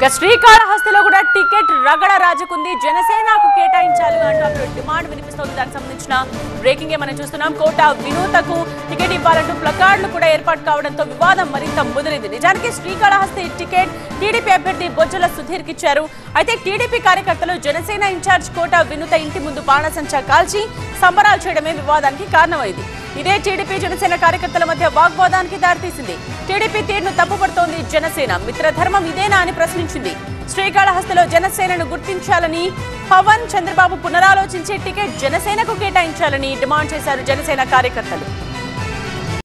ఇక శ్రీకాళహస్తిలో కూడా టికెట్ రగడ రాజుకుంది జనసేనకు కేటాయించాలి అంటూ అప్పుడు డిమాండ్ వినిపిస్తోంది దానికి సంబంధించిన బ్రేకింగ్ మనం చూస్తున్నాం కోట వినూతకు టికెట్ ఇవ్వాలంటూ ప్లకార్డులు కూడా ఏర్పాటు కావడంతో వివాదం మరింత ముదిరింది నిజానికి శ్రీకాళహస్తి టికెట్ టీడీపీ అభ్యర్థి బొజ్జల సుధీర్కి ఇచ్చారు అయితే టీడీపీ కార్యకర్తలు జనసేన ఇన్ఛార్జ్ కోట వినూత ఇంటి ముందు బాణసంచా కాల్చి సంబరాలు చేయడమే వివాదానికి కారణమైంది ఇదే టీడీపీ జనసేన కార్యకర్తల మధ్య వాగ్వాదానికి దారితీసింది టీడీపీ తీరును తప్పుపడుతోంది జనసేన మిత్రధర్మం ఇదేనా అని ప్రశ్నించింది శ్రీకాళహస్తిలో జనసేనను గుర్తించాలని పవన్ చంద్రబాబు పునరాలోచించి టికెట్ జనసేనకు కేటాయించాలని డిమాండ్ చేశారు జనసేన కార్యకర్తలు